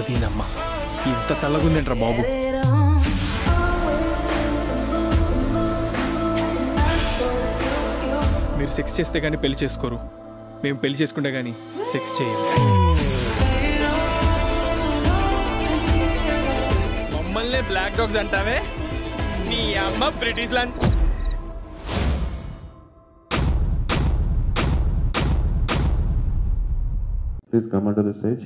దీనమ్మ ఇంత తెల్లగుందేంట్రా బాబు మీరు సెక్స్ చేస్తే కానీ పెళ్లి చేసుకోరు మేము పెళ్లి చేసుకుంటే కానీ సెక్స్ చేయం మమ్మల్ని బ్లాక్ డాగ్స్ అంటావే నీ అమ్మ బ్రిటిష్ లా Please come onto the stage.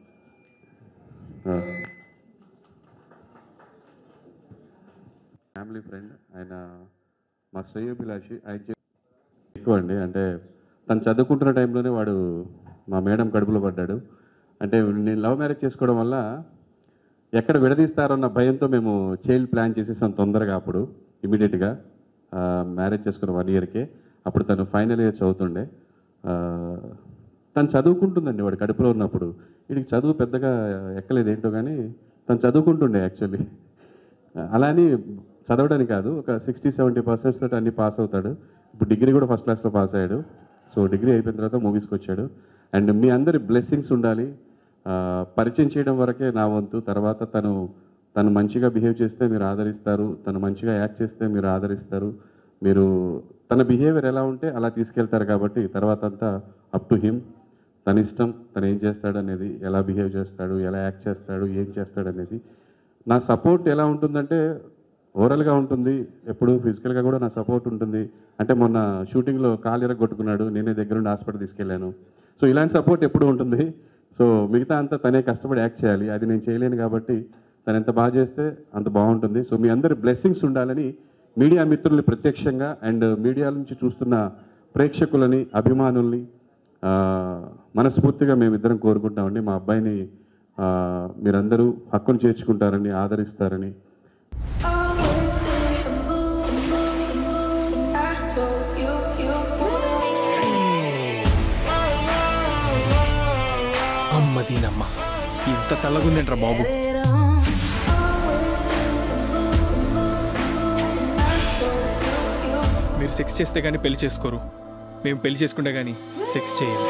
Family friend ఆయన మా శ్రేయోభిలాషి ఆయన చే- ఎక్కువ అండి అంటే తను చదువుకుంటున్న టైంలోనే వాడు మా మేడం కడుపులో పడ్డాడు అంటే నేను లవ్ మ్యారేజ్ చేసుకోవడం వల్ల ఎక్కడ విడదీస్తారన్న భయంతో మేము చైల్డ్ ప్లాన్ చేసేసాం తొందరగా అప్పుడు ఇమీడియట్గా మ్యారేజ్ చేసుకున్న వన్ ఇయర్కే అప్పుడు తను ఫైనల్ ఇయర్ చదువుతుండే ఆ, తను చదువుకుంటుందండి వాడు కడుపులో ఉన్నప్పుడు వీడికి చదువు పెద్దగా ఎక్కలేదు ఏంటో కానీ తను చదువుకుంటుండే యాక్చువల్లీ అలాని చదవడానికి కాదు ఒక సిక్స్టీ సెవెంటీ పర్సెంట్స్ తోటి అన్ని పాస్ అవుతాడు ఇప్పుడు డిగ్రీ కూడా ఫస్ట్ క్లాస్లో పాస్ అయ్యాడు సో డిగ్రీ అయిపోయిన తర్వాత మూవీస్కి వచ్చాడు అండ్ మీ అందరి బ్లెస్సింగ్స్ ఉండాలి ఆ, పరిచయం చేయడం వరకే నా వంతు తర్వాత తను తను మంచిగా బిహేవ్ చేస్తే మీరు ఆదరిస్తారు తను మంచిగా యాక్ట్ చేస్తే మీరు ఆదరిస్తారు మీరు తన బిహేవియర్ ఎలా ఉంటే అలా తీసుకెళ్తారు కాబట్టి తర్వాత అంతా అప్ టు హిమ్ తన ఇష్టం తను ఏం చేస్తాడు అనేది ఎలా బిహేవ్ చేస్తాడు ఎలా యాక్ట్ చేస్తాడు ఏం చేస్తాడు అనేది నా సపోర్ట్ ఎలా ఉంటుందంటే ఓవరాల్గా ఉంటుంది ఎప్పుడు ఫిజికల్గా కూడా నా సపోర్ట్ ఉంటుంది అంటే మొన్న షూటింగ్లో కాలు ఎరగొట్టుకున్నాడు నేనే దగ్గరుండి హాస్పిటల్ తీసుకెళ్ళాను సో ఇలాంటి సపోర్ట్ ఎప్పుడు ఉంటుంది సో మిగతా అంతా తనే కష్టపడి యాక్ట్ చేయాలి అది నేను చేయలేను కాబట్టి తను ఎంత బాగా చేస్తే అంత బాగుంటుంది సో మీ అందరి బ్లెస్సింగ్స్ ఉండాలని మీడియా మిత్రుల్ని ప్రత్యక్షంగా అండ్ మీడియా నుంచి చూస్తున్న ప్రేక్షకులని అభిమానుల్ని ఆ, మనస్ఫూర్తిగా మేమిద్దరం కోరుకుంటామండి మా అబ్బాయిని ఆ, మీరందరూ హక్కును చేర్చుకుంటారని ఆదరిస్తారని Always in the mood, mood, mood. I told you, you, అమ్మ దీనమ్మ ఇంత తెల్లగుందేంట్రా బాబు Always in the mood, mood, mood. I told you, you. మీరు సెక్స్ చేస్తే కానీ పెళ్లి చేసుకోరు మేము పెళ్లి చేసుకుంటే కానీ సెక్స్ చేయం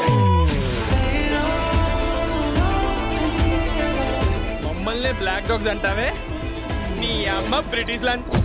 మమ్మల్ని బ్లాక్ డాగ్స్ అంటావే నీ అమ్మ బ్రిటిష్ లా